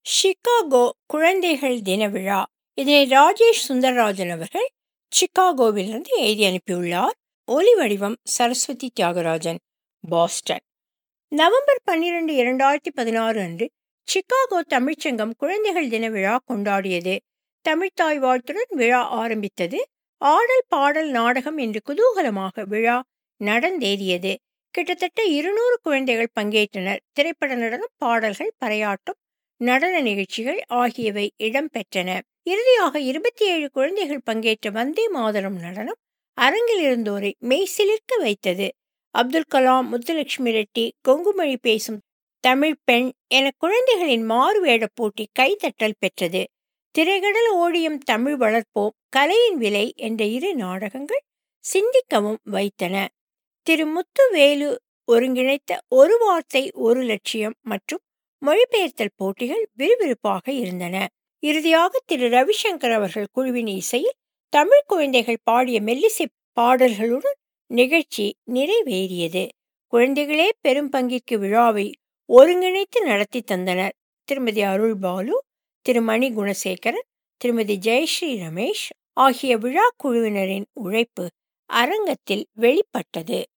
Chicago குழந்தைகள் தின விழா இதனை ராஜேஷ் சுந்தரராஜன் அவர்கள் சிகாகோவிலிருந்து எழுதி அனுப்பியுள்ளார் ஒலி வடிவம் சரஸ்வதி தியாகராஜன் பாஸ்டன் நவம்பர் பன்னிரண்டு இரண்டாயிரத்தி பதினாறு அன்று சிகாகோ தமிழ்ச்சங்கம் குழந்தைகள் தின விழா கொண்டாடியது தமிழ்த்தாய் வாழ்த்துடன் விழா ஆரம்பித்தது ஆடல் பாடல் நாடகம் என்று குதூகலமாக விழா நடந்தேறியது கிட்டத்தட்ட இருநூறு குழந்தைகள் பங்கேற்றனர் திரைப்பட நடனம் பாடல்கள் பறையாட்டம் நடன நிகழ்ச்சிகள் ஆகியவை இடம்பெற்றன இறுதியாக இருபத்தி ஏழு குழந்தைகள் பங்கேற்ற வந்தே மாதரம் நடனம் அரங்கில் இருந்தோரை மெய்சிலிர்க்க வைத்தது அப்துல் கலாம் முத்துலட்சுமி ரெட்டி கொங்குமொழி பேசும் தமிழ் பெண் என குழந்தைகளின் மாறுவேட போட்டி கைதட்டல் பெற்றது திரைகடல் ஓடியம் தமிழ் வளர்ப்போம் கலையின் விலை என்ற இரு நாடகங்கள் சிந்திக்கவும் வைத்தன திரு முத்துவேலு ஒருங்கிணைத்த ஒரு வார்த்தை ஒரு லட்சியம் மற்றும் மொழிபெயர்த்தல் போட்டிகள் விறுவிறுப்பாக இருந்தன இறுதியாக திரு ரவிசங்கர் அவர்கள் குழுவின் இசையில் தமிழ் குழந்தைகள் பாடிய மெல்லிசை பாடல்களுடன் நிகழ்ச்சி நிறைவேறியது குழந்தைகளே பெரும் பங்கிற்கு விழாவை ஒருங்கிணைத்து நடத்தி தந்தனர் திருமதி அருள் பாலு திரு மணி குணசேகரன் திருமதி ஜெயஸ்ரீ ரமேஷ் ஆகிய விழா குழுவினரின் உழைப்பு அரங்கத்தில் வெளிப்பட்டது